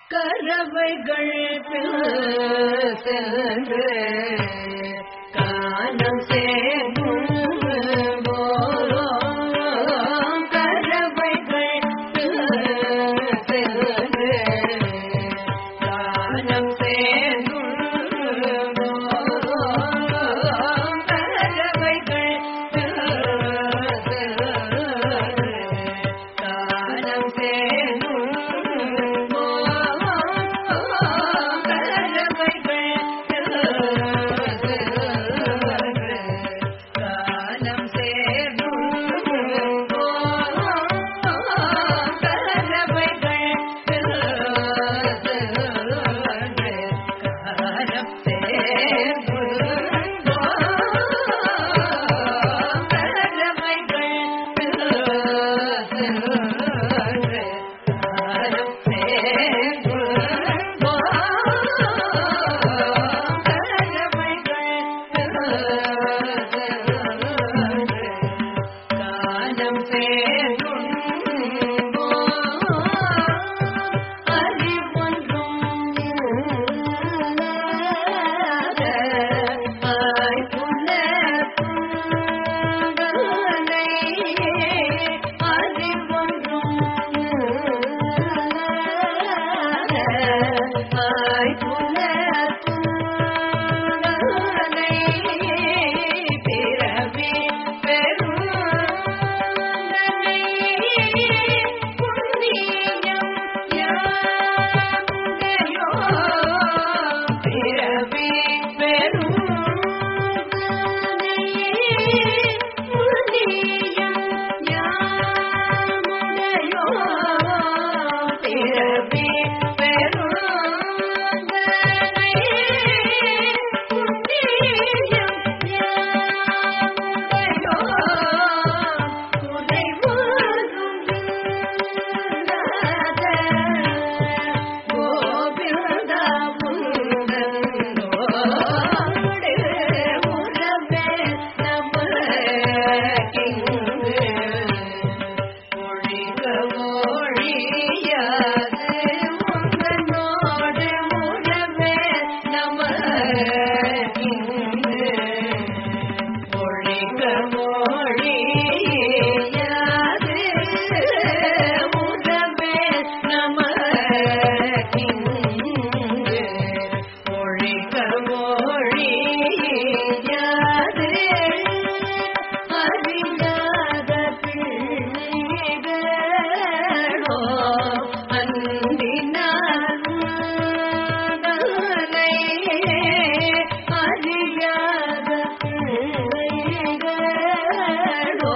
கரவைகள் சென்று காலம் சேரும் கரவைகள் சென்று காலம் சேரும் கரவைகள் காலம் சேரும் காலம் காலம் சேரும் அறிவொன்றும் ஆய்வுள்ள புலனை அறிவொன்றும் ஆய்வுள்ள புலனை பிறவி பெருந்தனை புண்ணியம் யாமுடையோ பிறவி பெருந்தனை புண்ணியம் யாமுடையோ பிறவி பெருந்தனை புண்ணியம் யாமுடையோ குறைவாகும் இல்லாத கோபிந்தா புந்தனோடு உறவே நமக்கிங்கு ஒழிக ஒழியாது உந்தனோடு உறவே நமக்கிங்கு ஒழிக ஒழியாது உறவே நமக்கிங்கு ஒழிக ஒழியாது அறியாத பிள்ளைகளோ அன்பினால் உந்தனை அறியாத பிள்ளைகளோ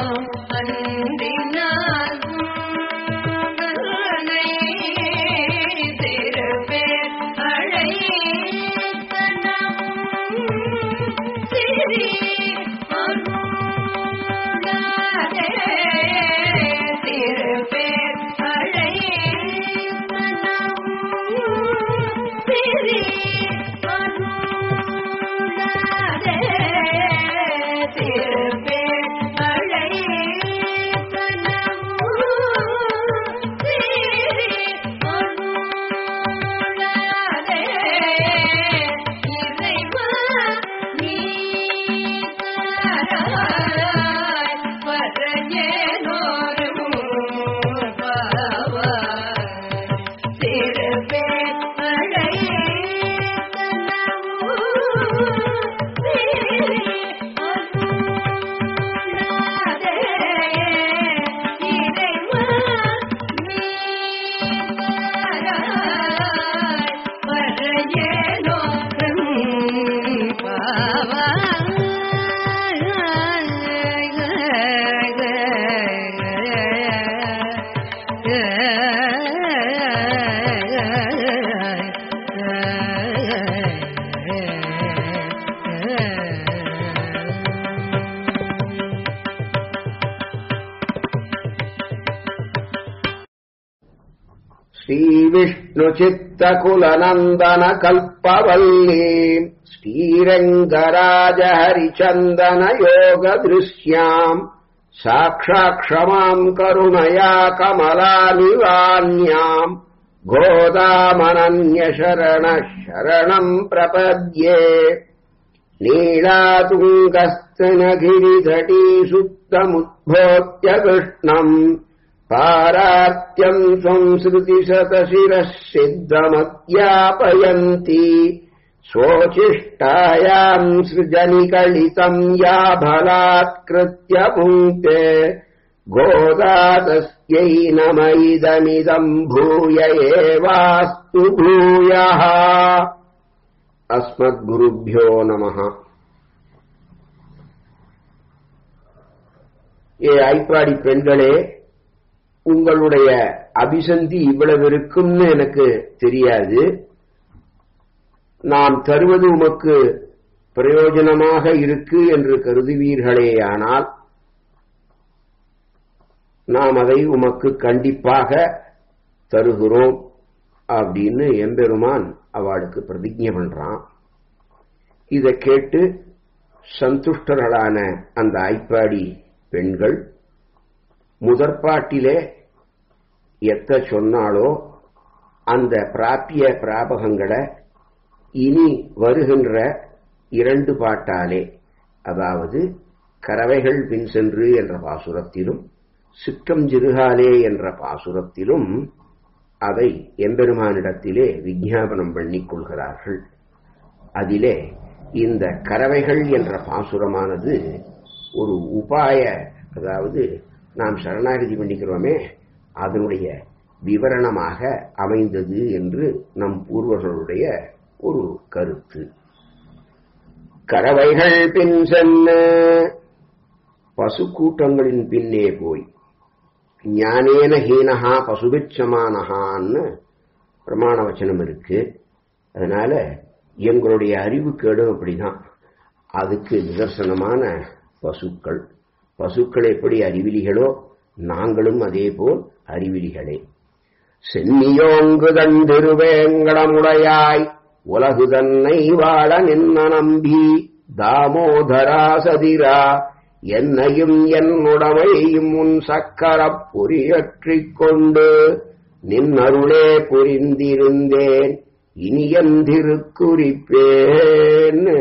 அன்பினால் உந்தனை திருப்பேர் அழைத்தனம் சிறி அருளாதே திருப்பேர் அழைத்தனம் சிறி அருளாதே திருப்பேர் அழைத்தனம் சிறி அருளாதே இறைவா நீ தாராய் பரஞ்சேனோரும் பாவாய் திருப்பே அழைத்தனமோ சிறி அருளாதே இறைவா நீ தாராய் பரஞ்சேனோரும் श्रीविष्णुचित्तकुलनन्दनकल्पवल्लीम् श्रीरङ्गराजहरिचन्दनयोगदृश्याम् साक्षाक्षमाम् करुणया कमलानिवान्याम् गोदामनन्यशरण शरणम् प्रपद्ये नीलातुङ्गस्तनगिरिधटी सुप्तमुद्भोत्य कृष्णम् पारात्यम् संसृतिशतशिरः सिद्धमध्यापयन्ति स्वोचिष्टायाम् सृजनिकलितम् या बलात्कृत्य पुङ्क्ते गोदा तस्यै नम इदमिदम् भूय एवास्तु भूयः अस्मद्गुरुभ्यो नमः ஏ ஐப்பாடி பெண்களே உங்களுடைய அபிசந்தி இவ்வளவு இருக்கும்னு எனக்கு தெரியாது நாம் தருவது உமக்கு பிரயோஜனமாக இருக்கு என்று கருதுவீர்களேயானால் நாம் அதை உமக்கு கண்டிப்பாக தருகிறோம் அப்படின்னு எம்பெருமான் அவளுக்கு பிரதிஜை பண்றான் இதை கேட்டு சந்துஷ்டர்களான அந்த ஐப்பாடி பெண்கள் முதற்பாட்டிலே எத்த சொன்னாலோ அந்த பிராப்பிய பிராபகங்களை இனி வருகின்ற இரண்டு பாட்டாலே அதாவது கறவைகள் பின் சென்று என்ற பாசுரத்திலும் சிற்றம் சிறுகாலே என்ற பாசுரத்திலும் அதை எம்பெருமானிடத்திலே விஞ்ஞாபனம் பண்ணிக் கொள்கிறார்கள் அதிலே இந்த கறவைகள் என்ற பாசுரமானது ஒரு உபாய அதாவது நாம் சரணாகதி பண்ணிக்கிறோமே அதனுடைய விவரணமாக அமைந்தது என்று நம் பூர்வர்களுடைய ஒரு கருத்து கறவைகள் பின் சென்று பசு கூட்டங்களின் பின்னே போய் ஞானேன ஹீனஹா பசுபிச்சமானஹான்னு பிரமாண வச்சனம் இருக்கு அதனால எங்களுடைய அறிவுக்கேடும் அப்படிதான் அதுக்கு நிதர்சனமான பசுக்கள் பசுக்கள் எப்படி அறிவிலிகளோ நாங்களும் அதே போல் அறிவிலிகளே சென்னியோங்கு தந்திருவேங்கடமுடையாய் உலகு தன்னை வாழ நின்ன நம்பி தாமோதரா சதிரா என்னையும் என்னுடமையும் உன் சக்கரப் பொறியற்றிக் கொண்டு நின் அருளே புரிந்திருந்தேன் இனியந்திருக்குறிப்பேன்னு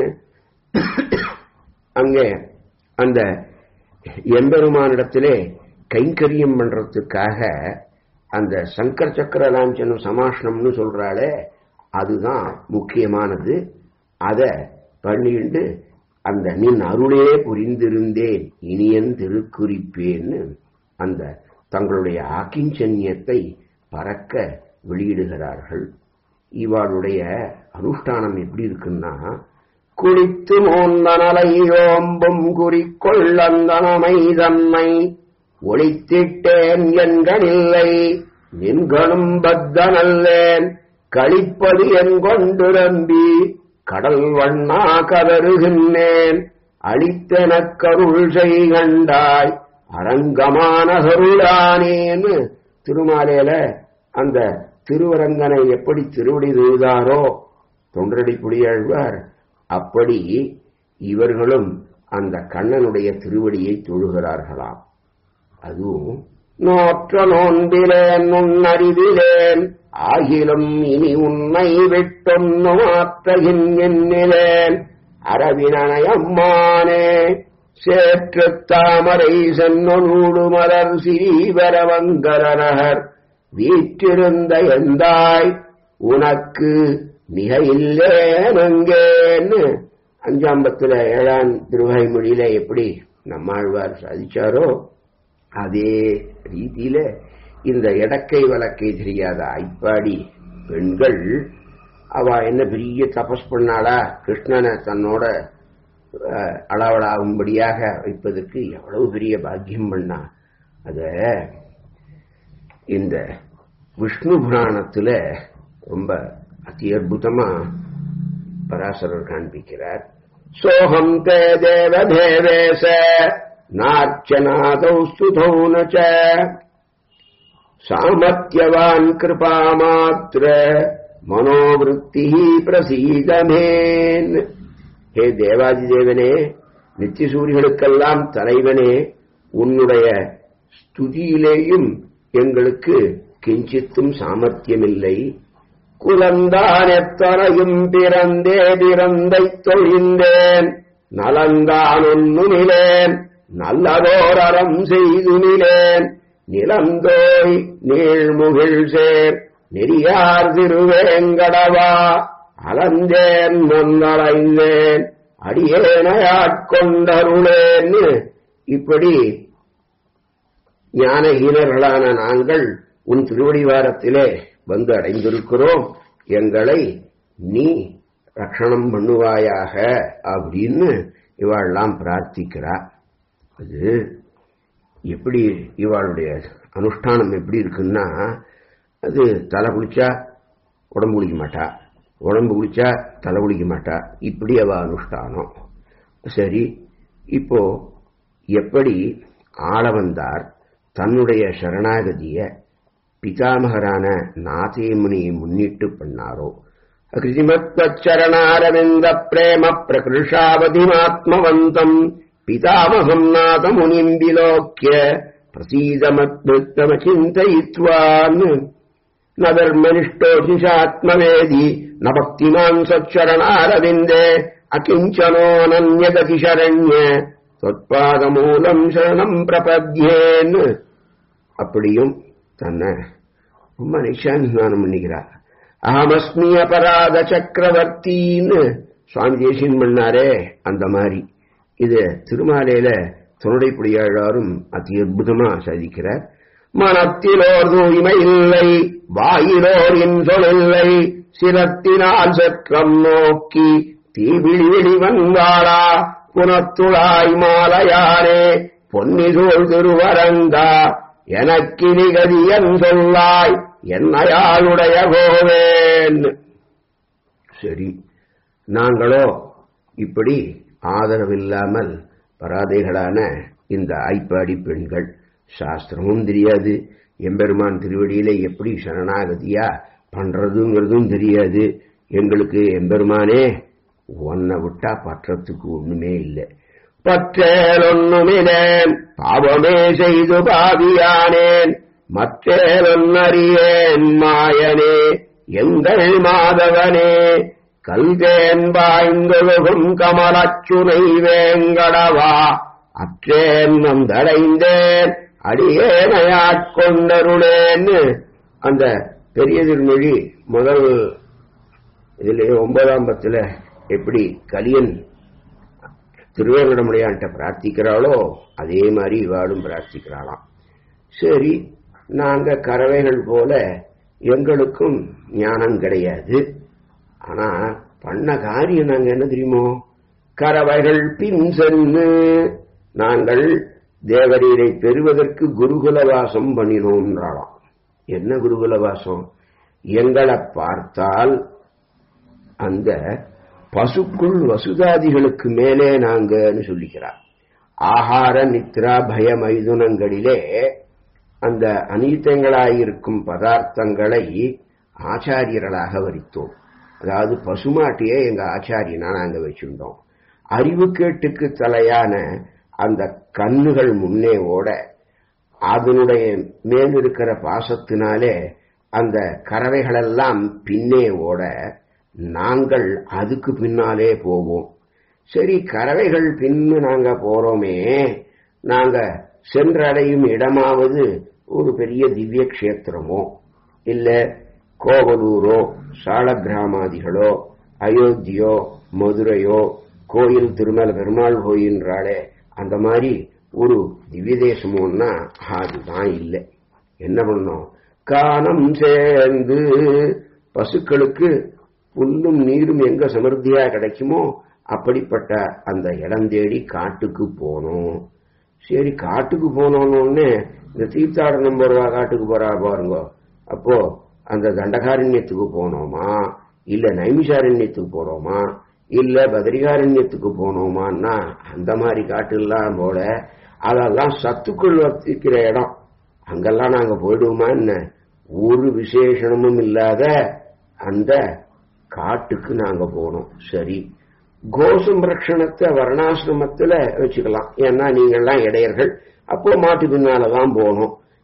அங்கே அந்த எம்பெருமானிடத்திலே கைங்கரியம் பண்றதுக்காக அந்த சங்கர் சக்கர லாஞ்சனம் சமாஷ்ணம்னு சொல்றாளே அதுதான் முக்கியமானது அத பண்ணிட்டு அந்த நின் அருளே புரிந்திருந்தேன் இனியன் திருக்குறிப்பேன்னு அந்த தங்களுடைய ஆக்கிஞ்சன்யத்தை பறக்க வெளியிடுகிறார்கள் இவாளுடைய அனுஷ்டானம் எப்படி இருக்குன்னா குளித்து மோந்தனலை ஓம்பும் குறிக்கொள்ளந்தனமை தன்னை ஒளித்திட்டேன் என்கணில்லை நின்கணும் பத்தனல்லேன் கழிப்பது என் கொண்டு நம்பி கடல் வண்ணா கதறுகின்றேன் அளித்தெனக் கருள் செய்கண்டாய் அரங்கமான கருளானேன்னு திருமாலையில அந்த திருவரங்கனை எப்படி திருவடி தொழுதாரோ தொண்டரடி புடியாழ்வார் அப்படி இவர்களும் அந்த கண்ணனுடைய திருவடியை தொழுகிறார்களாம் அதுவும் நோற்ற நோன்பிலேன் உன்னறிவிலேன் ஆகிலும் இனி உன்னை விட்டொன்னு மாற்றையின் எண்ணிலேன் அரவினயம்மானே சேற்று தாமரை சென்னொனூடு மலர் சிறீவரவங்கரநகர் வீற்றிருந்த எந்தாய் உனக்கு மிக இல்லேனங்கேன்னு அஞ்சாம்பத்துல ஏழாம் திருவாய்மொழியில எப்படி நம்மாழ்வார் சாதிச்சாரோ அதே ரீதியில இந்த இடக்கை வழக்கை தெரியாத ஐப்பாடி பெண்கள் அவ என்ன பெரிய தபஸ் பண்ணாளா கிருஷ்ணனை தன்னோட அஹ், அளவலாகும்படியாக வைப்பதற்கு எவ்வளவு பெரிய பாக்கியம் பண்ணா அத இந்த விஷ்ணு புராணத்துல ரொம்ப அதி அற்புதமா பராசரர் காண்பிக்கிறார் சோகம் தே தேவ தேவேச நார்ச்சனாதௌ ஸ்துதௌ ந ச சாமர்த்தியவான் கிருபாமாத்திர மனோவிருத்தி பிரசீதமேன் ஹே தேவாதி தேவனே நித்தியசூரிகளுக்கெல்லாம் தலைவனே உன்னுடைய ஸ்துதியிலேயும் எங்களுக்கு கிஞ்சித்தும் சாமர்த்தியமில்லை குலந்தான் எத்தனையும் பிறந்தே பிறந்தை தொழிந்தேன் நலந்தான் ஒன்னுமிலேன் நல்லதோர் அறம் செய்துமிலேன் நிலந்தோய் நீழ்முகில் சேர் நெறியார் திருவேங்கடவா அலந்தேன் மந்தளைந்தேன் அடியேனையாட்கொண்டருளேன்னு இப்படி ஞானஹீனர்களான நாங்கள் உன் திருவடிவாரத்திலே வந்து அடைந்திருக்கிறோம் எங்களை நீ ரட்சணம் பண்ணுவாயாக அப்படின்னு இவாள்லாம் பிரார்த்திக்கிறா அது எப்படி இவாளுடைய அனுஷ்டானம் எப்படி இருக்குன்னா அது தலை குளிச்சா உடம்பு குளிக்க மாட்டா உடம்பு குளிச்சா தலை குளிக்க மாட்டா இப்படி அவ அனுஷ்டானம் சரி இப்போ எப்படி ஆளவந்தார் தன்னுடைய சரணாகதிய பிதாமகரான நாதேமுனியை முன்னிட்டு பண்ணாரோ கிருதிமத்வச்சரணாரவிந்த பிரேம பிரகிருஷாவதிமாத்மவந்தம் பிதாமகம் நாதமுனிம் விலோக்கிய பிரசீதமத்வத்தமச்சிந்தயித்வான் न धर्मनिष्ठोऽधिशात्मवेदी न भक्तिमान् सच्चरणारविन्दे अकिञ्चनोऽनन्यगति शरण्य त्वत्पादमूलम् शरणम् பிரபத்யேன்னு அப்படியும் தன்னை ரொம்ப நிஷாந்தானம் பண்ணிக்கிறார் அகமஸ்மி அபராத சக்கரவர்த்தின்னு சுவாமி தேசியம் பண்ணாரே அந்த மாதிரி இது திருமாலையில தொண்டைப்புடியாழாரும் அதி அற்புதமா சாதிக்கிறார் மனத்திலோர் தூய்மை இல்லை வாயிலோர் இன்சொலில்லை சிரத்தினால் சற்றம் நோக்கி தீவிழி வெளிவந்தாளா புனத்துளாய் மாலையாரே பொன்னிதோள் திருவரங்கா எனக்கு நிகதியன் சொல்லாய் என்னையாளுடைய கோவேன் சரி நாங்களோ இப்படி ஆதரவில்லாமல் பராதைகளான இந்த ஐப்பாடி பெண்கள் சாஸ்திரமும் தெரியாது எம்பெருமான் திருவடியில எப்படி சரணாகதியா பண்றதுங்கிறதும் தெரியாது எங்களுக்கு எம்பெருமானே உன்னை விட்டா பற்றத்துக்கு ஒண்ணுமே இல்லை பற்றேல் ஒண்ணுமிலேன் பாவமே செய்து பாவியானேன் மற்றேலொன்னறியேன் மாயனே எங்கள் மாதவனே கல்தேன் பாய்ந்தொழுகும் கமலச்சுனை வேங்கடவா அற்றேன் வந்தடைந்தேன் அடியேனையாட்கொண்டருளேன்னு அந்த பெரிய திருமொழி முதல் இதிலே ஒன்பதாம் பத்துல எப்படி கலியன் திருவேங்கடமுடையான்ட்ட பிரார்த்திக்கிறாளோ அதே மாதிரி இவாளும் பிரார்த்திக்கிறாளாம் சரி நாங்க கறவைகள் போல எங்களுக்கும் ஞானம் கிடையாது ஆனா பண்ண காரியம் நாங்க என்ன தெரியுமோ கறவைகள் பின் சென்று நாங்கள் தேவரீரை பெறுவதற்கு குருகுலவாசம் பண்ணினோம்ன்றாளாம் என்ன குருகுலவாசம் எங்களை பார்த்தால் அந்த பசுக்குள் வசுதாதிகளுக்கு மேலே நாங்கன்னு சொல்லிக்கிறார் ஆகார நித்ரா பய மைதுனங்களிலே அந்த அநீத்தங்களாயிருக்கும் பதார்த்தங்களை ஆச்சாரியர்களாக வரித்தோம் அதாவது பசுமாட்டியே எங்க ஆச்சாரியனா நாங்க வச்சிருந்தோம் அறிவு கேட்டுக்கு தலையான அந்த கண்ணுகள் முன்னே ஓட அதனுடைய மேல் இருக்கிற பாசத்தினாலே அந்த கறவைகளெல்லாம் பின்னே ஓட நாங்கள் அதுக்கு பின்னாலே போவோம் சரி கறவைகள் பின்னு நாங்க போறோமே நாங்க சென்றடையும் இடமாவது ஒரு பெரிய திவ்ய கஷேத்திரமோ இல்ல கோவலூரோ சால கிராமாதிகளோ அயோத்தியோ மதுரையோ கோயில் திருமல பெருமாள் கோயின்றாலே அந்த மாதிரி ஒரு திவ்ய தேசமோன்னா அதுதான் இல்லை என்ன பண்ணோம் காணம் சேர்ந்து பசுக்களுக்கு புல்லும் நீரும் எங்க சமர்த்தியா கிடைக்குமோ அப்படிப்பட்ட அந்த இடம் தேடி காட்டுக்கு போனோம் சரி காட்டுக்கு போனோன்னு இந்த தீர்த்தாடனம் போறவா காட்டுக்கு போறா பாருங்க அப்போ அந்த தண்டகாரண்யத்துக்கு போனோமா இல்ல நைமிஷாரண்யத்துக்கு போறோமா இல்ல பத்ரிகாரண்யத்துக்கு போனோமான்னா அந்த மாதிரி காட்டுலாம் போல அதெல்லாம் சத்துக்குள் வர்த்திக்கிற இடம் அங்கெல்லாம் நாங்க போயிடுவோமா என்ன ஒரு விசேஷனமும் இல்லாத அந்த காட்டுக்கு நாங்க போனோம் சரி கோசம்ரக்ஷணத்தை வர்ணாசிரமத்துல வச்சுக்கலாம் ஏன்னா நீங்கள்லாம் இடையர்கள் அப்போ மாட்டு பின்னாலதான் போனோம்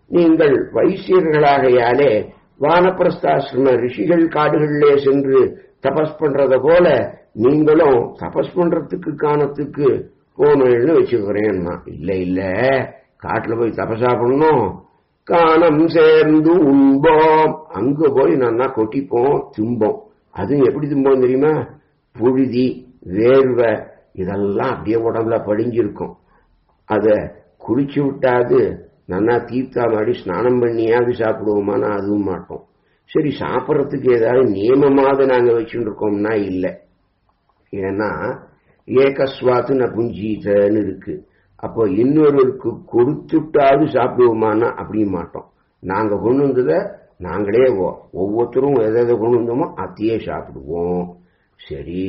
நீங்கள் வைசியர்களாகையாலே வானப்பிரஸ்தாசிரம ரிஷிகள் காடுகளிலே சென்று தபஸ் பண்றத போல நீங்களும் தபஸ் பண்றதுக்கு காணத்துக்கு போனேன்னு வச்சுக்கிறேன்னா இல்ல இல்ல காட்டுல போய் தபசா பண்ணணும் காணம் சேர்ந்து உண்போம் அங்க போய் நல்லா கொட்டிப்போம் தும்போம் அதுவும் எப்படி தும்போம் தெரியுமா புழுதி வேர்வை இதெல்லாம் அப்படியே உடம்புல படிஞ்சிருக்கும் அத குளிச்சு விட்டாது நல்லா தீர்த்தா மாடி ஸ்நானம் பண்ணியாவது சாப்பிடுவோமானா அதுவும் மாட்டோம் சரி சாப்பிட்றதுக்கு ஏதாவது நியமமாவது நாங்க வச்சுட்டு இருக்கோம்னா இல்லை ஏன்னா ஏகஸ்வாத்து நபுஞ்சீதன்னு இருக்கு அப்போ இன்னொருவருக்கு கொடுத்துட்டாவது சாப்பிடுவோமானா அப்படி மாட்டோம் நாங்க கொண்டு வந்ததை நாங்களே ஒ- ஒவ்வொருத்தரும் எதை எதை கொண்டு வந்தோமோ அத்தையே சாப்பிடுவோம் சரி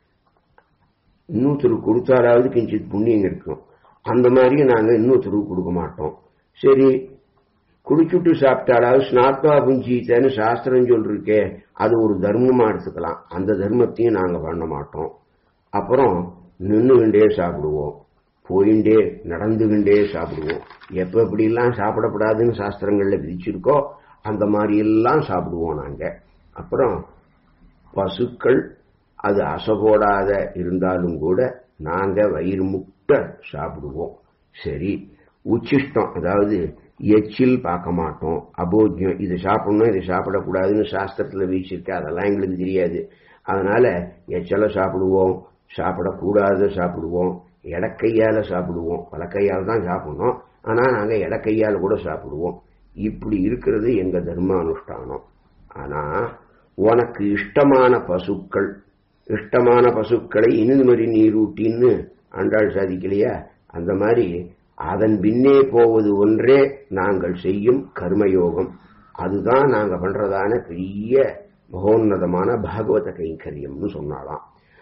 இன்னொருத்தருக்கு கொடுத்தாலாவது கிஞ்சித் புண்ணியம் இருக்கும் அந்த மாதிரி நாங்க இன்னொருத்தருக்கு கொடுக்க மாட்டோம் சரி குடிச்சுட்டு சாப்பிட்டாலாவது ஸ்நாத்வா புஞ்சீத்தன்னு சாஸ்திரம் சொல்லிருக்கே அது ஒரு தர்மமா எடுத்துக்கலாம் அந்த தர்மத்தையும் நாங்க பண்ண மாட்டோம் அப்புறம் நின்னுகிண்டே சாப்பிடுவோம் போயிண்டே நடந்துகிண்டே சாப்பிடுவோம் எப்ப எப்படிலாம் சாப்பிடக்கூடாதுன்னு சாஸ்திரங்கள்ல விதிச்சிருக்கோ அந்த மாதிரி எல்லாம் சாப்பிடுவோம் நாங்க அப்புறம் பசுக்கள் அது அசைபோடாத இருந்தாலும் கூட நாங்க வயிறு முட்ட சாப்பிடுவோம் சரி உச்சிஷ்டம் அதாவது எச்சில் பார்க்க மாட்டோம் அபோஜ்யம் இது சாப்பிடணும் இது சாப்பிடக்கூடாதுன்னு சாஸ்திரத்துல வீச்சிருக்கு அதெல்லாம் எங்களுக்கு தெரியாது அதனால எச்சலை சாப்பிடுவோம் சாப்பிடக்கூடாத சாப்பிடுவோம் இடக்கையால சாப்பிடுவோம் வலக்கையால் தான் சாப்பிடணும் ஆனா நாங்க இடக்கையால் கூட சாப்பிடுவோம் இப்படி இருக்கிறது எங்க தர்மானுஷ்டானம் ஆனா உனக்கு இஷ்டமான பசுக்கள் இஷ்டமான பசுக்களை இனிதுமறி நீரூட்டின்னு ஆண்டாள் சாதிக்கலையா அந்த மாதிரி அதன் பின்னே போவது ஒன்றே நாங்கள் செய்யும் கர்மயோகம் அதுதான் நாங்க பண்றதான பெரிய மகோன்னதமான பாகவத கைங்கரியம்னு சொன்னாலாம்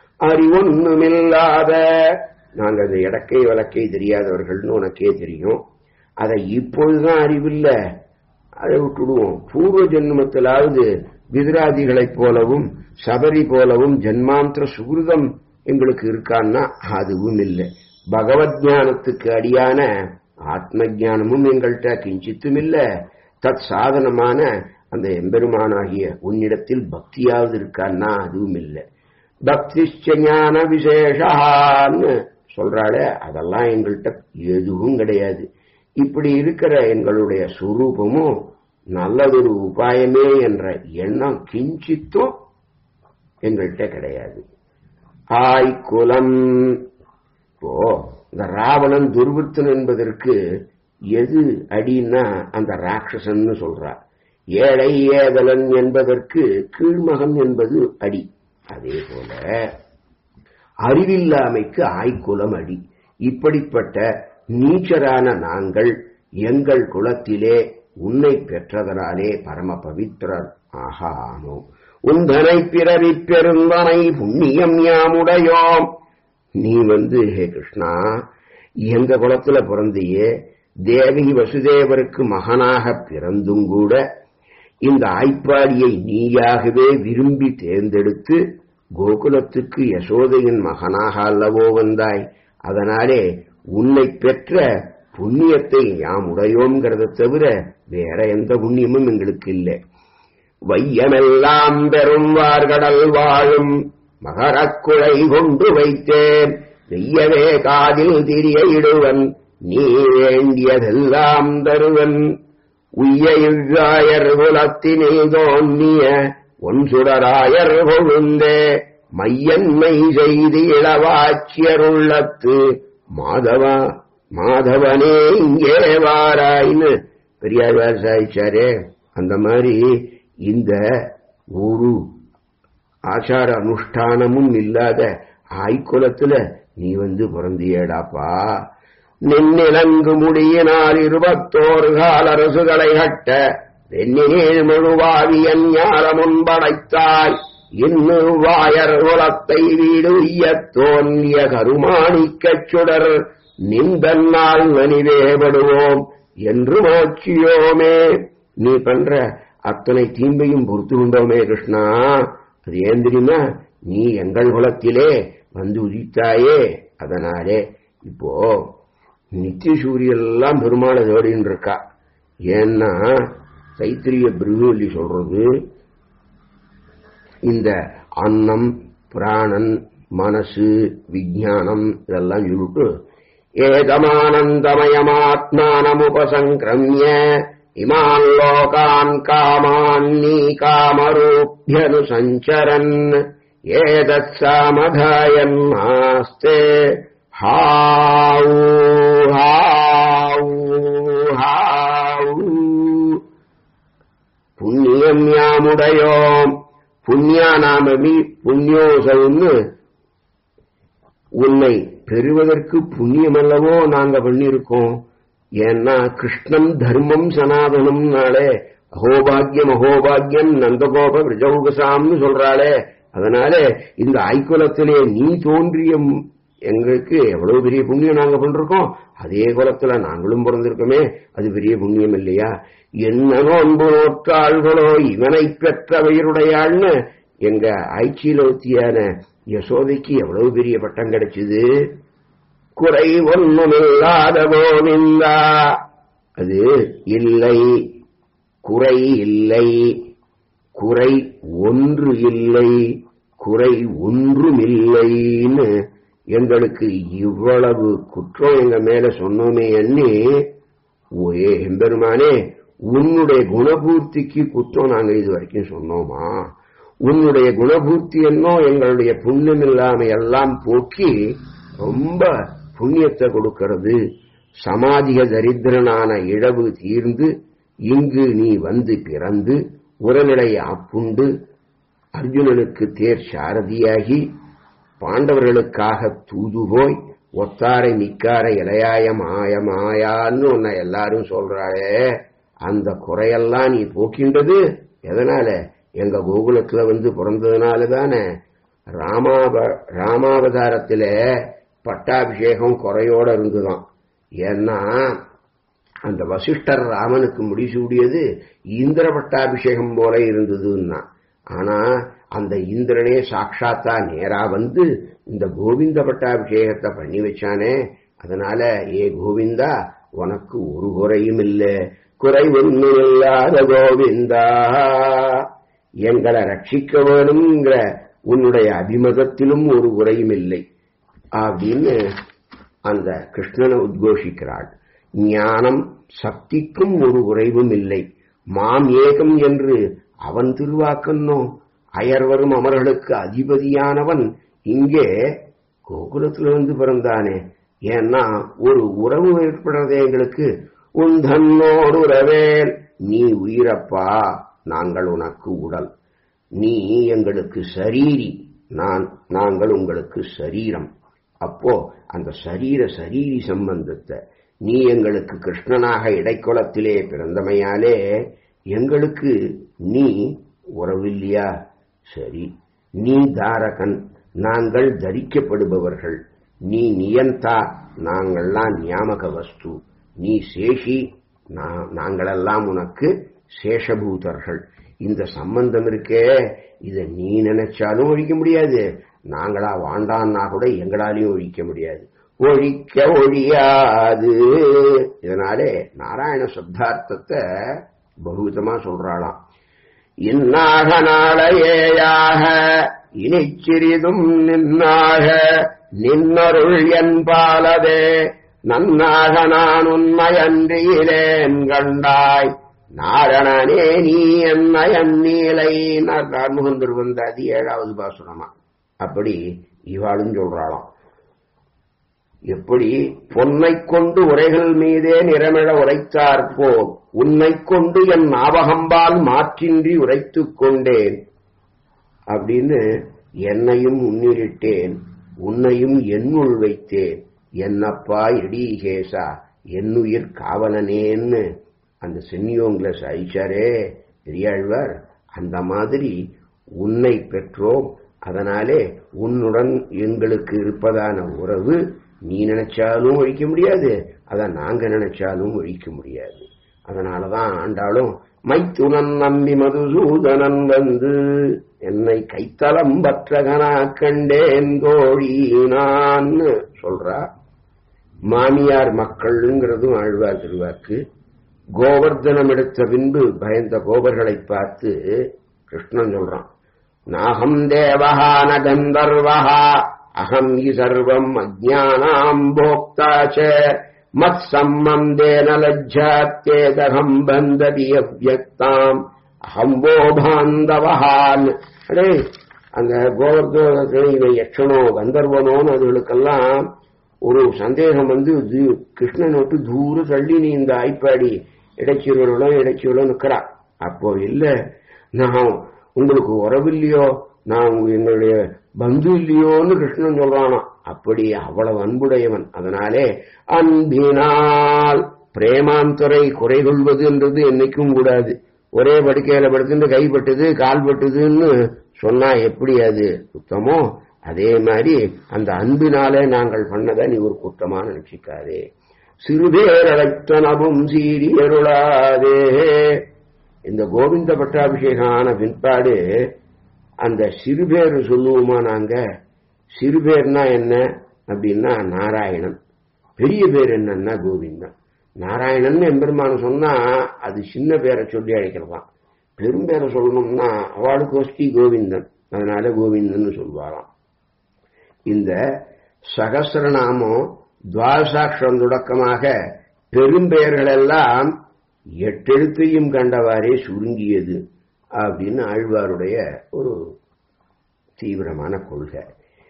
அறிவொன்னுமில்லாத நாங்க அந்த இடக்கை வழக்கை தெரியாதவர்கள்னு உனக்கே தெரியும் அதை இப்பொழுதுதான் அறிவில்ல அதை விட்டுடுவோம் பூர்வ ஜென்மத்திலாவது விதிராதிகளைப் போலவும் சபரி போலவும் ஜென்மாந்திர சுகிருதம் எங்களுக்கு இருக்கான்னா அதுவும் இல்லை பகவத் ஞானத்துக்கு அடியான ஆத்ம ஞானமும் எங்கள்கிட்ட கிஞ்சித்தும் இல்ல தத் சாதனமான அந்த எம்பெருமானாகிய உன்னிடத்தில் பக்தியாவது இருக்கான்னா அதுவும் இல்லை பக்திஷ்ட ஞான விசேஷான்னு சொல்றாளே அதெல்லாம் எங்கள்கிட்ட எதுவும் கிடையாது இப்படி இருக்கிற எங்களுடைய சுரூபமும் நல்லதொரு உபாயமே என்ற எண்ணம் கிஞ்சித்தும் எங்கள்கிட்ட கிடையாது ஆய் குலம் இப்போ இந்த ராவணன் துர்வர்த்தன் என்பதற்கு எது அடின்னா அந்த ராட்சசன்னு சொல்றார் ஏழை ஏதலன் என்பதற்கு கீழ்மகன் என்பது அடி அதே போல அறிவில்லாமைக்கு ஆய்குலம் அடி இப்படிப்பட்ட நீச்சரான நாங்கள் எங்கள் குலத்திலே உன்னை பெற்றதனாலே பரம பவித்திரர் ஆகானோம் உந்தனை பிறவி பெருந்தனை புண்ணியம் யாமுடையோம் நீ வந்து ஹே கிருஷ்ணா எங்க குலத்துல பிறந்தியே தேவி வசுதேவருக்கு மகனாக பிறந்தும் கூட இந்த ஆய்ப்பாடியை நீயாகவே விரும்பி தேர்ந்தெடுத்து கோகுலத்துக்கு யசோதையின் மகனாக அல்லவோ வந்தாய் அதனாலே உன்னை பெற்ற புண்ணியத்தை யாம் உடையோங்கிறத தவிர வேற எந்த புண்ணியமும் எங்களுக்கு இல்லை வையமெல்லாம் பெறும் வார்கடல் வாழும் மகரக்குழை கொண்டு வைத்தேன் வெய்யவே காதில் திரிய இடுவன் நீ வேண்டியதெல்லாம் தருவன் உய்ய இவ்வாயர் குலத்தினில் தோன்னிய ஒன் சுடராயர் கொழுந்தே மையன்மை செய்து இளவாச்சியருள்ளத்து மாதவா மாதவனே இங்கே வாராய்னு பெரியாழ்வார் சாதிச்சாரே அந்த மாதிரி இந்த ஒரு ஆச்சார அனுஷ்டானமும் இல்லாத ஆய்குலத்துல நீ வந்து பிறந்தியேடாப்பா நின்னிலங்கு முடியினால் இருபத்தோரு கால அரசுகளை கட்ட வெண்ணினேழ் முழுவாவியன் ஞானமுன் படைத்தாய் இன்னு வாயர் குலத்தை வீடு உய்யத் தோன்றிய கருமாணிக்கச் சுடர் நிந்தன்னால் நனிவேபடுவோம் என்று மோச்சியோமே நீ பண்ற அத்தனை தீம்பையும் பொறுத்து கொண்டோமே கிருஷ்ணா அது ஏன் தெரியுமா நீ எங்கள் குலத்திலே வந்து உதித்தாயே அதனாலே இப்போ நித்திய சூரியெல்லாம் பெருமாளை தேடின்னு இருக்கா ஏன்னா தைத்திரிய பிருகுவல்லி சொல்றது இந்த அன்னம் பிராணன் மனசு விஜானம் இதெல்லாம் சொல்லிட்டு ஏதமானந்தமயமாத்மானமுபசங்கிரமிய இமான் லோகான் காமான்னி காமரூப்யனு சஞ்சரன் ஏதத் சாமதாயன் ஆஸ்தே ஹாவு ஹாவு ஹாவு புண்ணியம் யாமுடையோம் புண்ணியா நாமமி புண்ணியோசவுன்னு உன்னை பெறுவதற்கு புண்ணியம் அல்லவோ நாங்க பண்ணியிருக்கோம் ஏன்னா கிருஷ்ணம் தர்மம் சனாதனம்னாலே அகோபாகியம் அகோபாகியம் நந்தகோப விஜௌகசாம்னு சொல்றாளே அதனால இந்த ஐக்குலத்திலே நீ தோன்றிய ம்- எங்களுக்கு எவ்வளவு பெரிய புண்ணியம் நாங்க பண்ணிருக்கோம் அதே குலத்துல நாங்களும் பிறந்திருக்கோமே அது பெரிய புண்ணியம் இல்லையா என்ன நோன்பு நோற்றாள்களோ இவனை பெற்ற வயிறுடையாள்னு எங்க ஐச்சியிலோத்தியான யசோதைக்கு எவ்வளவு பெரிய பட்டம் கிடைச்சது குறை ஒன்றுமில்லாத கோவிந்தா அது இல்லை குறை இல்லை குறை ஒன்று இல்லை குறை ஒன்றும் இல்லைன்னு எங்களுக்கு இவ்வளவு குற்றம் எங்க மேல சொன்னோமே எண்ணி ஓயே எம்பெருமானே உன்னுடைய குணபூர்த்திக்கு குற்றம் நாங்க இது வரைக்கும் சொன்னோமா உன்னுடைய குணபூர்த்தி என்னோ எங்களுடைய புண்ணியம் இல்லாம எல்லாம் போக்கி ரொம்ப புண்ணியத்தை கொடுக்கிறது சமாதிக தரித்திரனான இழவு தீர்ந்து இங்கு நீ வந்து பிறந்து உரநிலை ஆப்புண்டு அர்ஜுனனுக்கு தேர் சாரதியாகி பாண்டவர்களுக்காக தூது போய் ஒத்தாரை மிக்காரை இளையாய மாய மாயான்னு உன்னை எல்லாரும் சொல்றாளே அந்த குறையெல்லாம் நீ போக்கின்றது எதனால எங்க கோகுலத்துல வந்து பிறந்ததுனால தானே ராமாவ ராமாவதாரத்தில பட்டாபிஷேகம் குறையோட இருந்துதான் ஏன்னா அந்த வசிஷ்டர் ராமனுக்கு முடிசூடியது இந்திர பட்டாபிஷேகம் போல இருந்ததுன்னா ஆனா அந்த இந்திரனே சாட்சாத்தா நேரா வந்து இந்த கோவிந்த பட்டாபிஷேகத்தை பண்ணி வச்சானே அதனால ஏ கோவிந்தா உனக்கு ஒரு குறையும் இல்ல குறை ஒன்றும் இல்லாத கோவிந்தா எங்களை ரட்சிக்க வேணுங்கிற உன்னுடைய அபிமதத்திலும் ஒரு குறையும் இல்லை அப்படின்னு அந்த கிருஷ்ணனை உத்கோஷிக்கிறாள் ஞானம் சக்திக்கும் ஒரு குறைவும் இல்லை மாம் ஏகம் என்று அவன் திருவாக்கன்னோ அயர்வரும் அமர்களுக்கு அதிபதியானவன் இங்கே கோகுலத்துல வந்து பிறந்தானே ஏன்னா ஒரு உறவு ஏற்படுறதே எங்களுக்கு உன் தன்னோடு உறவேல் நீ உயிரப்பா நாங்கள் உனக்கு உடல் நீ எங்களுக்கு சரீரி நான் நாங்கள் உங்களுக்கு சரீரம் அப்போ அந்த சரீர சரீரி சம்பந்தத்தை நீ எங்களுக்கு கிருஷ்ணனாக இடைக்குளத்திலே பிறந்தமையாலே எங்களுக்கு நீ உறவில்லையா சரி நீ தாரகன் நாங்கள் தரிக்கப்படுபவர்கள் நீ நியந்தா நாங்கள்லாம் ஞாபக வஸ்து நீ சேஷி நா- நாங்களெல்லாம் உனக்கு சேஷபூதர்கள் இந்த சம்பந்தம் இருக்கே இதை நீ நினைச்சாலும் ஒழிக்க முடியாது நாங்களா வாண்டான்னா கூட எங்களாலையும் ஒழிக்க முடியாது ஒழிக்க ஒழியாது இதனாலே நாராயண சப்தார்த்தத்தை பகுவிதமா சொல்றாளாம் இன்னாக நாளையேயாக இனிச்சிறிதும் நின்னாக நின்னருள் என்பாலதே நன்னாக நான் உண்மையன்றியிலேன் கண்டாய் நாரணனே நீ என்னயன் நீலை முகந்தர் வந்தாதி ஏழாவது பாசுரமா அப்படி இவாளும் சொல்றாளாம் எப்படி பொன்னைக் கொண்டு உரைகள் மீதே நிறமிழ உரைத்தாற்போல் உன்னைக் கொண்டு என் ஞாபகம்பால் மாற்றின்றி உரைத்துக் கொண்டேன் அப்படின்னு என்னையும் உன்னிலிட்டேன் உன்னையும் என்னுள் வைத்தேன் என்னப்பா எடீகேசா என்னுயிர் காவலனேன்னு அந்த சென்னியோங்கள சாயிச்சாரே பெரியாழ்வார் அந்த மாதிரி உன்னை பெற்றோம் அதனாலே உன்னுடன் எங்களுக்கு இருப்பதான உறவு நீ நினைச்சாலும் ஒழிக்க முடியாது அதை நாங்க நினைச்சாலும் ஒழிக்க முடியாது அதனாலதான் ஆண்டாலும் மைத்துனன் நம்பி மதுசூதனன் வந்து என்னை கைத்தலம் பற்றகனா கண்டேன் தோழி நான் சொல்றா மாமியார் மக்கள்ங்கிறதும் ஆழ்வார் திருவாக்கு கோவர்தனம் எடுத்த பின்பு பயந்த கோபர்களை பார்த்து கிருஷ்ணன் சொல்றான் நாகம் தேவஹா ந கந்தர்வஹா அகம் இ சர்வம் அஜானாம் போக்தா ச மத் சம்பந்தேன லஜ்ஜாத்தேதகம் பந்ததி அவ்யக்தாம் அகம் வோ பாந்தவஹான் அடே அந்த கோவர்தனத்தில் இவன் யட்சனோ கந்தர்வனோன்னு அதுகளுக்கெல்லாம் ஒரு சந்தேகம் வந்து து- கிருஷ்ணன் விட்டு தூர தள்ளி நீ இந்த ஐப்பாடி இடைச்சீரோட இடைச்சீரோட நிக்கிறா அப்போ இல்ல நான் உங்களுக்கு உறவில்லையோ நான் உங்க- எங்களுடைய பந்து இல்லையோன்னு கிருஷ்ணன் சொல்றானா அப்படி அவ்வளவு அன்புடையவன் அதனாலே அன்பினால் பிரேமாந்தரை குறை கொள்வதுன்றது என்னைக்கும் கூடாது ஒரே படுக்கையில படுத்துட்டு கைப்பட்டது கால் பட்டுதுன்னு சொன்னா எப்படி அது குத்தமோ அதே மாதிரி அந்த அன்பினாலே நாங்கள் பண்ணதை நீ ஒரு குத்தமா நினைச்சிக்காதே சிறுபேரழைத்தனவும் சீரியருளாதே இந்த கோவிந்த பட்டாபிஷேகம் ஆன பின்பாடு அந்த சிறுபேர் சொல்லுவோமா நாங்க சிறுபேர்னா என்ன அப்படின்னா நாராயணன் பெரிய பேர் என்னன்னா கோவிந்தன் நாராயணன் எம்பெருமான் சொன்னா அது சின்ன பேரை சொல்லி அழைக்கிறதாம் பெரும் பேரை சொல்லணும்னா அவளுக்கு வஸ்தி கோவிந்தன் அதனால கோவிந்தன் சொல்வாராம் இந்த சகசிரநாமம் துவாசாட்சரம் தொடக்கமாக பெரும்பெயர்கள் எல்லாம் எட்டெழுத்தையும் கண்டவாறே சுருங்கியது அப்படின்னு ஆழ்வாருடைய ஒரு தீவிரமான கொள்கை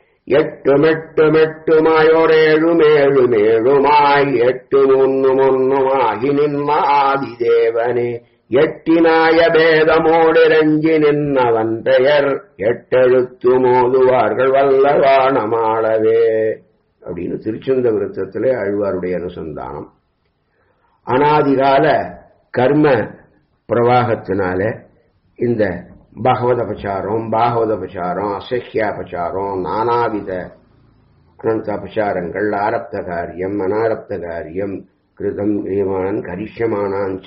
எட்டுமெட்டுமெட்டுமாயோரேழுமேழுமேழுமாய் எட்டு முன்னு முன்னுமாகி நின்மாதி தேவனே எட்டினாய பேதமோடிரஞ்சி நின்னவன் பெயர் எட்டெழுத்து மோதுவார்கள் வல்லவாணமாளவே அப்படின்னு திருச்சந்த விருத்தத்திலே ஆழ்வாருடைய அனுசந்தானம் அனாதிகால கர்ம பிரவாகத்தினால இந்த பாகவதபச்சாரம் பாகவதபச்சாரம் அசஹ்யாபச்சாரம் நானாவித அனந்த அபச்சாரங்கள் ஆரப்த காரியம் அனாரப்த காரியம் கிருதம் கிரியமான் கரிஷ்யமானாஞ்ச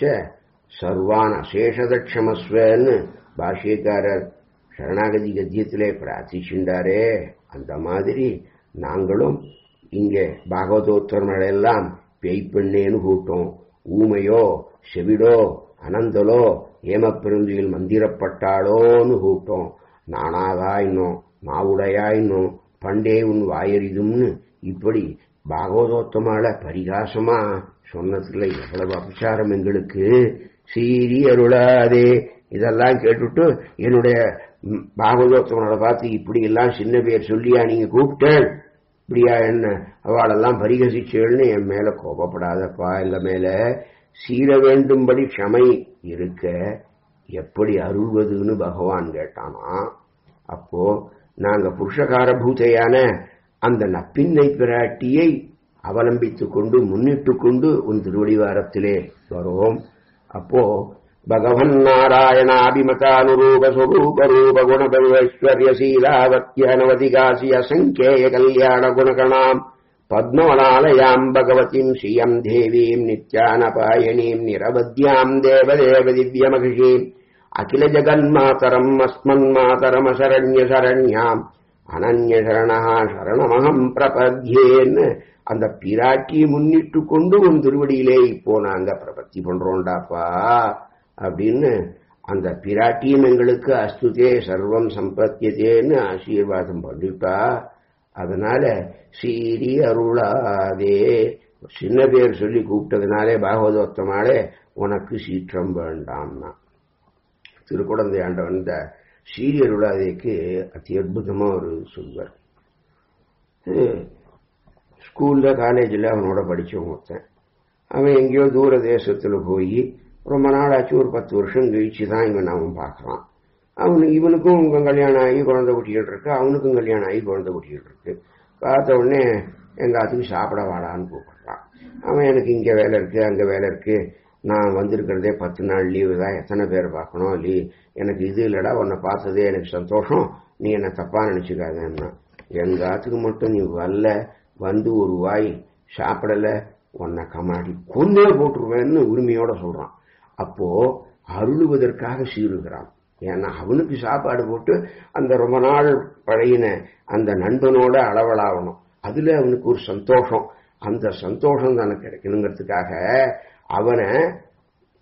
சர்வான் அசேஷதட்சமஸ்வன்னு பாஷ்யக்காரர் சரணாகதி கத்தியத்திலே பிரார்த்திச்சுண்டாரே அந்த மாதிரி நாங்களும் இங்கே பாகவதோத்தரங்களெல்லாம் பேய் பெண்ணேன்னு கூட்டம் ஊமையோ செவிடோ அனந்தலோ ஏமப்பெருந்தியில் மந்திரப்பட்டாளோன்னு கூட்டம் நானாதா இன்னும் நாவுடையா இன்னும் பண்டே உன் வாயறிதும்னு இப்படி பாகவதோத்தமால பரிகாசமா சொன்னதுல எவ்வளவு அபச்சாரம் எங்களுக்கு சீரி அருளாதே இதெல்லாம் கேட்டுட்டு என்னுடைய ம், பாகவதோத்தமனோட பார்த்து இப்படி எல்லாம் சின்ன பேர் சொல்லியா நீங்க கூப்பிட்டேன் இப்படியா என்ன அவளெல்லாம் பரிகசிச்சேள்னு என் மேல கோபப்படாதப்பா எங்க மேல சீர வேண்டும்படி க்ஷமை இருக்க எப்படி அருள்வதுன்னு பகவான் கேட்டானா அப்போ நாங்க புருஷகார பூதையான அந்த நப்பின்னை பிராட்டியை அவலம்பித்துக் கொண்டு முன்னிட்டுக் கொண்டு உன் திருவடிவாரத்திலே வரோம் அப்போ பகவன் நாராயணாபிமதானுரூப சுரூப ரூப குணபரிவைஸ்வர்ய சீலாவத்திய அனவதிகாசி அசங்கேய கல்யாண குணகணாம் பத்மவனாலயாம் பகவதிம் ஸ்ரீயம் தேவீம் நித்யானபாயணீம் நிரவத்யாம் தேவதேவ திவ்யமகிஷீம் அகில ஜகன்மாதரம் அஸ்மன்மாதரமசரண்ய சரண்யாம் அனன்ய சரணா சரணமகம் பிரபத்யேன்னு அந்த பிராட்டியை முன்னிட்டு கொண்டு உன் திருவடியிலே இப்போ நாங்க பிரபத்தி பண்றோம்டாப்பா அப்படின்னு அந்த பிராட்டியும் எங்களுக்கு அஸ்துதே சர்வம் சம்பத்தியதேன்னு ஆசீர்வாதம் பண்ணிட்டா அதனால சீரி அருளாதே சின்ன பேர் சொல்லி கூப்பிட்டதுனாலே பாகவதோத்தமாலே உனக்கு சீற்றம் வேண்டாம்னா திருக்குழந்தை ஆண்டவன் இந்த சீரி அருளாதேக்கு அதி அற்புதமா ஒரு சொல்வார் இது ஸ்கூல்ல காலேஜில் அவனோட படிச்சவன் ஒருத்தன் அவன் எங்கேயோ தூர தேசத்துல போய் ரொம்ப நாளாச்சு ஒரு பத்து வருஷம் கழிச்சு தான் இவன் அவன் பார்க்கறான் அவனு இவனுக்கும் உங்க கல்யாணம் ஆகி குழந்தை குட்டிகள் இருக்கு அவனுக்கும் கல்யாணம் ஆகி குழந்தை குட்டிகள் இருக்கு பார்த்த உடனே எங்க ஆத்துக்கு சாப்பிட வாடான்னு கூப்பிடுறான் அவன் எனக்கு இங்க வேலை இருக்கு அங்க வேலை இருக்கு நான் வந்திருக்கிறதே பத்து நாள் லீவு தான் எத்தனை பேர் பார்க்கணும் லீ எனக்கு இது இல்லடா உன்னை பார்த்ததே எனக்கு சந்தோஷம் நீ என்ன தப்பா நினைச்சுக்காதேன்னா எங்க ஆத்துக்கு மட்டும் நீ வரல வந்து ஒரு வாய் சாப்பிடல உன்னை கமாடி கொன்னே போட்டுருவேன்னு உரிமையோட சொல்றான் அப்போ அருளுவதற்காக சீருகிறான் ஏன்னா அவனுக்கு சாப்பாடு போட்டு அந்த ரொம்ப நாள் பழையின அந்த நண்பனோட அளவலாகணும் அதுல அவனுக்கு ஒரு சந்தோஷம் அந்த சந்தோஷம் தானே கிடைக்கணுங்கிறதுக்காக அவனை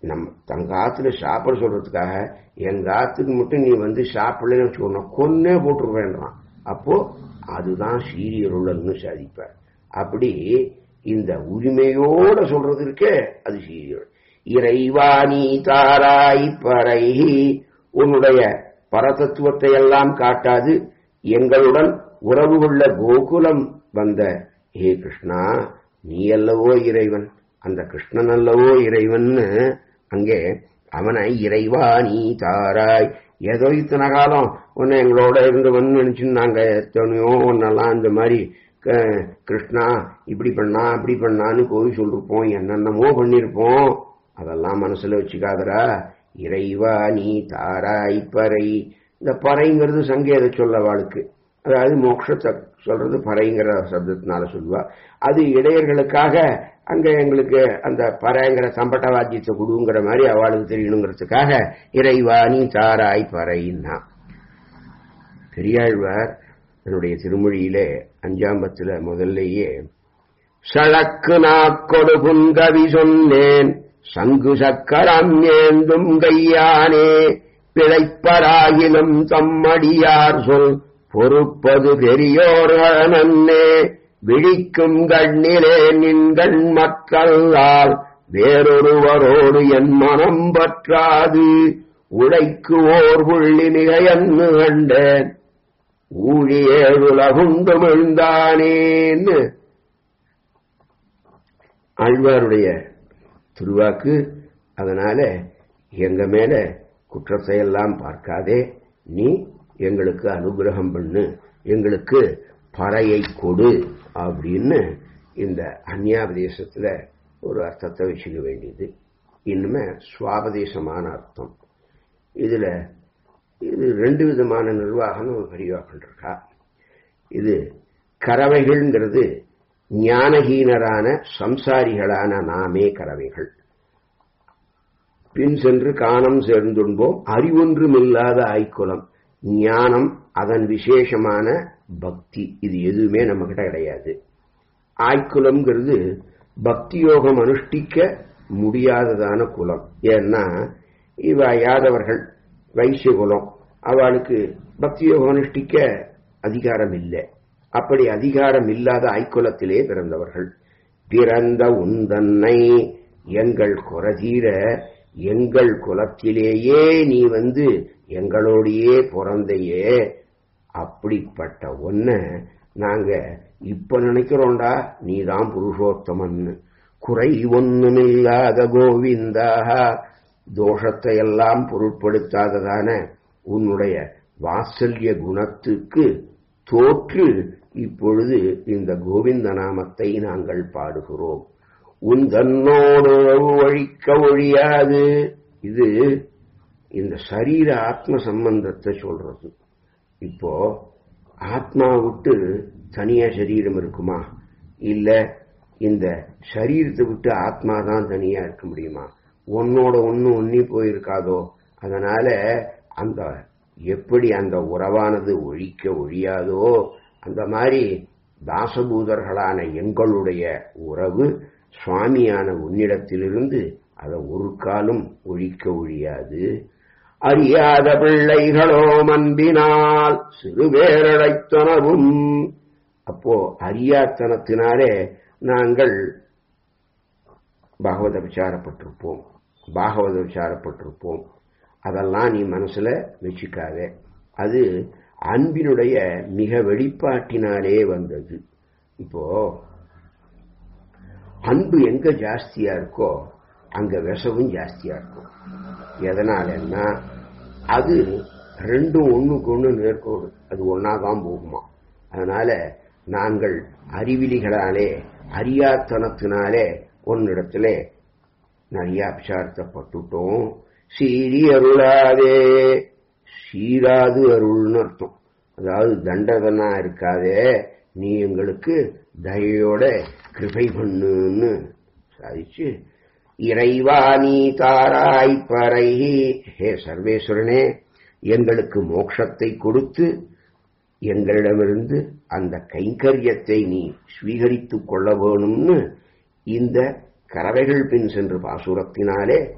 நம் தங்க ஆத்துல சாப்பிட சொல்றதுக்காக எங்க ஆத்துக்கு மட்டும் நீ வந்து சாப்பிடலன்னு வச்சுக்கோ கொன்னே போட்டுருவேன்றான் அப்போ அதுதான் சீரியருள்ளன்னு சாதிப்பார் அப்படி இந்த உரிமையோட சொல்றது இருக்கே அது சீரியல் இறைவா நீ தாராய் பறை உன்னுடைய பரதத்துவத்தை எல்லாம் காட்டாது எங்களுடன் உறவு கொள்ள கோகுலம் வந்த ஹே கிருஷ்ணா நீ அல்லவோ இறைவன் அந்த கிருஷ்ணன் அல்லவோ இறைவன்னு அங்கே அவனை இறைவா நீ தாராய் ஏதோ இத்தனை காலம் உன்னை எங்களோட இருந்தவன் நினைச்சு நாங்க எத்தனையோ ஒன்னெல்லாம் இந்த மாதிரி க- கிருஷ்ணா இப்படி பண்ணா அப்படி பண்ணான்னு கோவி சொல்லிருப்போம் என்னென்னமோ பண்ணிருப்போம் அதெல்லாம் மனசுல வச்சுக்காதரா இறைவா நீ தாராய் பறை இந்த பறைங்கிறது சங்கேத சொல்ல வாளுக்கு அதாவது மோட்சத்தை சொல்றது பறைங்கிற சப்தத்தினால சொல்லுவா அது இடையர்களுக்காக அங்க எங்களுக்கு அந்த பறைங்கிற சம்பட்ட வாத்தியத்தை கொடுங்கிற மாதிரி அவளுக்கு தெரியணுங்கிறதுக்காக இறைவா நீ தாராய் பறைன்னா பெரியாழ்வார் தன்னுடைய திருமொழியிலே அஞ்சாம்பத்துல முதல்லேயே சழக்கு நாக்கொடு புன்கவி சொன்னேன் சங்கு சக்கரம் ஏந்தும் கையானே பிழைப்பராகிலும் தம்மடியார் சொல் பொறுப்பது பெரியோர்கள் நன்னே விழிக்கும் கண்ணிலே நின்கண் மக்களால் வேறொருவரோடு என் மனம் பற்றாது உழைக்கு ஓர் புள்ளி மிகையன்னு கண்டேன் ஊழியேழுலகுண்டு விழுந்தானேன்னு ஆழ்வாருடைய திருவாக்கு அதனால எங்க மேல குற்றத்தை எல்லாம் பார்க்காதே நீ எங்களுக்கு அனுகிரகம் பண்ணு எங்களுக்கு பறையை கொடு அப்படின்னு இந்த அந்யாபதேசத்துல ஒரு அர்த்தத்தை வச்சுக்க வேண்டியது இன்னுமே சுவாபதேசமான அர்த்தம் இதுல இது ரெண்டு விதமான நிர்வாகம் ஒரு பெரியவா பண்ணிருக்கா இது கறவைகள்ங்கிறது ஞானஹீனரான சம்சாரிகளான நாமே கறவைகள் பின் சென்று காணம் சேர்ந்துண்போம் அறிவொன்றுமில்லாத ஆய்க்குலம் ஞானம் அதன் விசேஷமான பக்தி இது எதுவுமே நம்ம கிட்ட கிடையாது ஆய்க்குலம்ங்கிறது பக்தி யோகம் அனுஷ்டிக்க முடியாததான குலம் ஏன்னா இவ யாதவர்கள் வைசிய குலம் அவளுக்கு பக்தி யோகம் அனுஷ்டிக்க அதிகாரம் இல்லை அப்படி அதிகாரம் இல்லாத ஐக்குலத்திலே பிறந்தவர்கள் பிறந்த உந்தன்னை எங்கள் குறதீர எங்கள் குலத்திலேயே நீ வந்து எங்களோடையே பிறந்தையே அப்படிப்பட்ட ஒன்ன நாங்க இப்ப நினைக்கிறோம்டா நீதான் புருஷோத்தமன்னு குறை ஒண்ணுமில்லாத கோவிந்தா தோஷத்தை எல்லாம் பொருட்படுத்தாததான உன்னுடைய வாத்சல்ய குணத்துக்கு தோற்று இப்பொழுது இந்த கோவிந்த நாமத்தை நாங்கள் பாடுகிறோம் உன் தன்னோடு ஒழிக்க ஒழியாது இது இந்த சரீர ஆத்ம சம்பந்தத்தை சொல்றது இப்போ ஆத்மா விட்டு தனியா சரீரம் இருக்குமா இல்ல இந்த சரீரத்தை விட்டு ஆத்மா தான் தனியா இருக்க முடியுமா ஒன்னோட ஒன்னு ஒன்னி போயிருக்காதோ அதனால அந்த எப்படி அந்த உறவானது ஒழிக்க ஒழியாதோ அந்த மாதிரி தாசபூதர்களான எங்களுடைய உறவு சுவாமியான உன்னிடத்திலிருந்து அதை ஒரு காலம் ஒழிக்க ஒழியாது அறியாத பிள்ளைகளோ அன்பினால் சிறுவேரடைத்தனவும் அப்போ அறியாத்தனத்தினாலே நாங்கள் பாகவத விசாரப்பட்டிருப்போம் பாகவத விசாரப்பட்டிருப்போம் அதெல்லாம் நீ மனசுல வச்சுக்காத அது அன்பினுடைய மிக வெளிப்பாட்டினாலே வந்தது இப்போ அன்பு எங்க ஜாஸ்தியா இருக்கோ அங்க விஷவும் ஜாஸ்தியா இருக்கும் எதனாலன்னா அது ரெண்டும் ஒண்ணுக்கு ஒண்ணு நேர்கோடு அது ஒன்னாதான் போகுமா அதனால நாங்கள் அறிவிலிகளாலே அறியாத்தனத்தினாலே ஒன்னிடத்துல நிறைய அபிசாரத்தப்பட்டுட்டோம் சீரி அருளாதே சீராது அருள்னு அர்த்தம் அதாவது தண்டதனா இருக்காதே நீ எங்களுக்கு தயையோட கிருபை பண்ணுன்னு சாதிச்சு இறைவா நீ தாராய் பறை ஹே சர்வேஸ்வரனே எங்களுக்கு மோட்சத்தை கொடுத்து எங்களிடமிருந்து அந்த கைங்கரியத்தை நீ ஸ்வீகரித்துக் கொள்ள வேணும்னு இந்த கறவைகள் பின் சென்று பாசுரத்தினாலே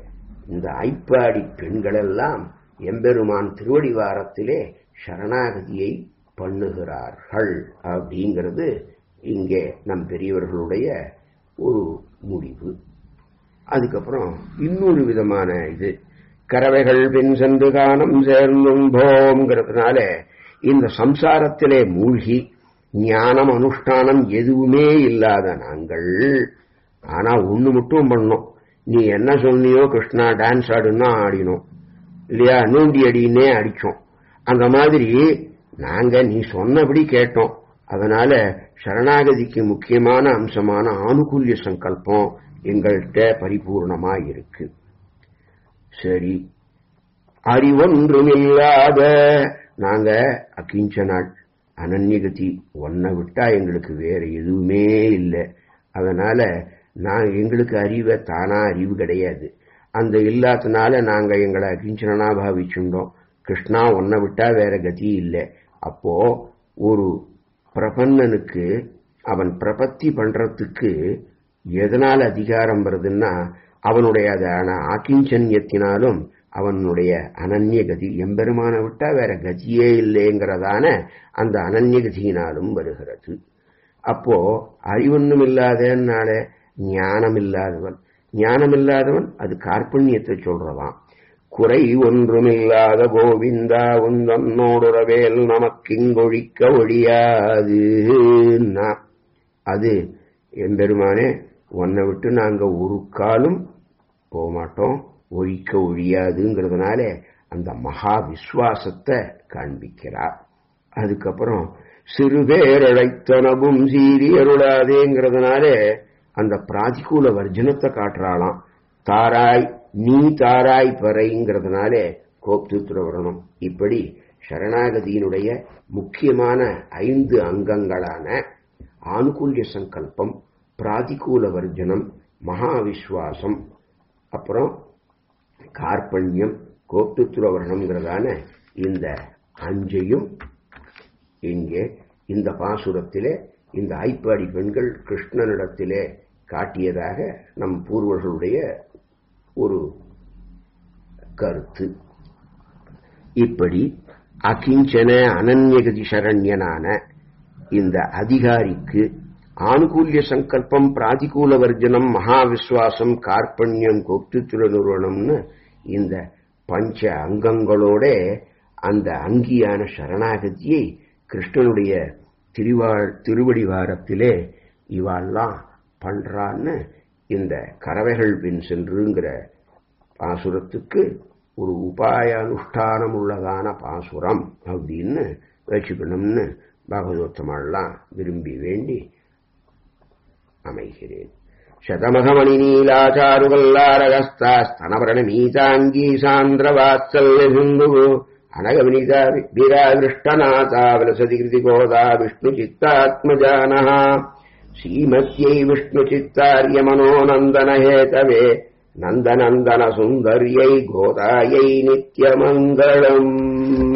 இந்த ஐப்பாடி பெண்களெல்லாம் எம்பெருமான் திருவடிவாரத்திலே சரணாகதியை பண்ணுகிறார்கள் அப்படிங்கிறது இங்கே நம் பெரியவர்களுடைய ஒரு முடிவு அதுக்கப்புறம் இன்னொரு விதமான இது கறவைகள் பின் சென்று காணம் சேர்ந்தும்போங்கிறதுனால இந்த சம்சாரத்திலே மூழ்கி ஞானம் அனுஷ்டானம் எதுவுமே இல்லாத நாங்கள் ஆனா ஒண்ணு மட்டும் பண்ணோம் நீ என்ன சொன்னியோ கிருஷ்ணா டான்ஸ் ஆடுன்னா ஆடினோம் இல்லையா நூண்டி அடின்னே அடிச்சோம் அந்த மாதிரி நாங்க நீ சொன்னபடி கேட்டோம் அதனால சரணாகதிக்கு முக்கியமான அம்சமான ஆனுகூல்ய சங்கல்பம் எங்கள்கிட்ட பரிபூர்ணமா இருக்கு சரி அறிவொன்றுமில்லாத நாங்க அகிஞ்சனாள் அனன்யகதி ஒன்ன விட்டா எங்களுக்கு வேற எதுவுமே இல்லை அதனால நான் எங்களுக்கு அறிவை தானா அறிவு கிடையாது அந்த இல்லாதனால நாங்க எங்களை அகிஞ்சனா பாவிச்சுட்டோம் கிருஷ்ணா ஒன்ன விட்டா வேற கதி இல்லை அப்போ ஒரு பிரபன்னனுக்கு அவன் பிரபத்தி பண்றதுக்கு எதனால் அதிகாரம் வருதுன்னா அவனுடைய அதான ஆக்கிஞ்சன்யத்தினாலும் அவனுடைய அனன்ய கதி எம்பெருமான விட்டா வேற கதியே இல்லைங்கிறதான அந்த அனன்ய கதியினாலும் வருகிறது அப்போ அறிவொன்னும் இல்லாதனால ஞானம் இல்லாதவன் ஞானம் இல்லாதவன் அது கார்பண்யத்தை சொல்றதாம் குறை ஒன்றுமில்லாத கோவிந்தா உந்தன்னோடுறவேல் நமக்கிங்கொழிக்க ஒழியாது அது எம்பெருமானே உன்னை விட்டு நாங்க ஒரு காலும் போக மாட்டோம் ஒழிக்க ஒழியாதுங்கிறதுனால அந்த மகா விஸ்வாசத்தை காண்பிக்கிறார் அதுக்கப்புறம் சிறுபேரழைத்தனவும் சீரி அருளாதேங்கிறதுனால அந்த பிராதிகூல வர்ஜனத்தை காட்டுறாளாம் தாராய் நீ தாராய் பறைங்கிறதுனால கோப்துத்திர வரணும் இப்படி சரணாகதியினுடைய முக்கியமான ஐந்து அங்கங்களான ஆனுகூல்ய சங்கல்பம் பிராதிகூல வர்ஜனம் மகா விஸ்வாசம் அப்புறம் கார்பண்யம் கோப்துத்துவ வர்ணம்ங்கிறதான இந்த அஞ்சையும் இங்கே இந்த பாசுரத்திலே இந்த ஐப்பாடி பெண்கள் கிருஷ்ணனிடத்திலே காட்டியதாக நம் பூர்வர்களுடைய ஒரு கருத்து இப்படி அகிஞ்சன அனன்யகதி சரண்யனான இந்த அதிகாரிக்கு ஆனுகூல்ய சங்கல்பம் பிராதிகூல வர்ஜனம் மகா விஸ்வாசம் கார்பண்யம் கொப்துத்துர நிறுவனம்னு இந்த பஞ்ச அங்கங்களோட அந்த அங்கியான சரணாகதியை கிருஷ்ணனுடைய திருவாழ் திருவடிவாரத்திலே இவாள்லாம் பண்றான்னு இந்த கறவைகள் பின் சென்றுங்கிற பாசுரத்துக்கு ஒரு உபாய அனுஷ்டானம் உள்ளதான பாசுரம் அப்படின்னு வச்சுக்கணும்னு பாகவதோத்தமெல்லாம் விரும்பி வேண்டி அமைகிறேன் శతమహమణి నీలాచారుగల్లారగస్తాస్తనవరణమీతాంగీ సాంద్రవాత్సల్యసింధు అనగవినిత విరాదృష్టనాథా విలసతి కృతి గోదా విష్ణుచిత్తాత్మజాన శ్రీమత్యై విష్ణుచిత్తార్యమనోనందన హేతవే నందనందన సుందర్యై గోదాయై నిత్యమంగళం